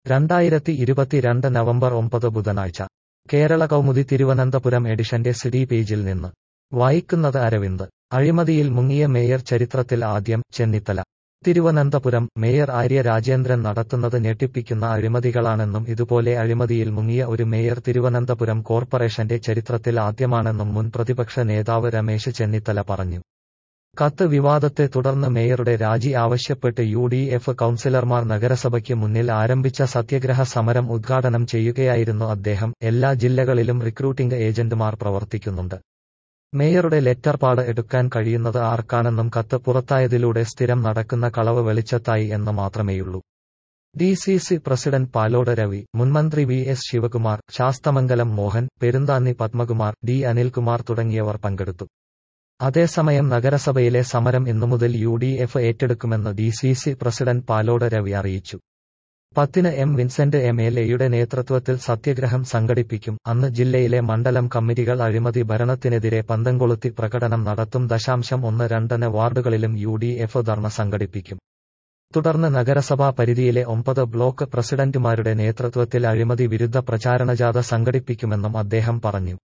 രണ്ടായിരത്തി ഇരുപത്തിരണ്ട് നവംബർ ഒമ്പത് ബുധനാഴ്ച കേരള കൗമുദി തിരുവനന്തപുരം എഡിഷന്റെ സിഡി പേജിൽ നിന്ന് വായിക്കുന്നത് അരവിന്ദ് അഴിമതിയിൽ മുങ്ങിയ മേയർ ചരിത്രത്തിൽ ആദ്യം ചെന്നിത്തല തിരുവനന്തപുരം മേയർ ആര്യ രാജേന്ദ്രൻ നടത്തുന്നത് ഞെട്ടിപ്പിക്കുന്ന അഴിമതികളാണെന്നും ഇതുപോലെ അഴിമതിയിൽ മുങ്ങിയ ഒരു മേയർ തിരുവനന്തപുരം കോർപ്പറേഷന്റെ ചരിത്രത്തിൽ ആദ്യമാണെന്നും മുൻ പ്രതിപക്ഷ നേതാവ് രമേശ് ചെന്നിത്തല പറഞ്ഞു കത്ത് വിവാദത്തെ തുടർന്ന് മേയറുടെ രാജി ആവശ്യപ്പെട്ട് യു ഡി എഫ് കൌൺസിലർമാർ നഗരസഭയ്ക്ക് മുന്നിൽ ആരംഭിച്ച സത്യഗ്രഹ സമരം ഉദ്ഘാടനം ചെയ്യുകയായിരുന്നു അദ്ദേഹം എല്ലാ ജില്ലകളിലും റിക്രൂട്ടിംഗ് ഏജന്റുമാർ പ്രവർത്തിക്കുന്നുണ്ട് മേയറുടെ ലെറ്റർ പാട് എടുക്കാൻ കഴിയുന്നത് ആർക്കാണെന്നും കത്ത് പുറത്തായതിലൂടെ സ്ഥിരം നടക്കുന്ന കളവ് വെളിച്ചത്തായി എന്ന് മാത്രമേയുള്ളൂ D C C president Palode Ravi മുൻമന്ത്രി V S Sivakumar Sasthamangalam Mohan Perunthanni Padmakumar D Anilkumar തുടങ്ങിയവർ പങ്കെടുത്തു അതേസമയം നഗരസഭയിലെ സമരം ഇന്നുമുതൽ യു ഡി എഫ് ഏറ്റെടുക്കുമെന്ന് D C C president Palode Ravi അറിയിച്ചു പത്തിന് എം വിൻസെന്റ് എം എൽ എയുടെ നേതൃത്വത്തിൽ സത്യഗ്രഹം സംഘടിപ്പിക്കും അന്ന് ജില്ലയിലെ മണ്ഡലം കമ്മിറ്റികൾ അഴിമതി ഭരണത്തിനെതിരെ പന്തംകൊളുത്തി പ്രകടനം നടത്തും ദശാംശം ഒന്ന് രണ്ടിന് വാർഡുകളിലും യു ഡി എഫ് ധർണ സംഘടിപ്പിക്കും തുടർന്ന് നഗരസഭാ പരിധിയിലെ ഒമ്പത് ബ്ലോക്ക് പ്രസിഡന്റുമാരുടെ നേതൃത്വത്തിൽ അഴിമതി വിരുദ്ധ പ്രചാരണജാഥ സംഘടിപ്പിക്കുമെന്നും അദ്ദേഹം പറഞ്ഞു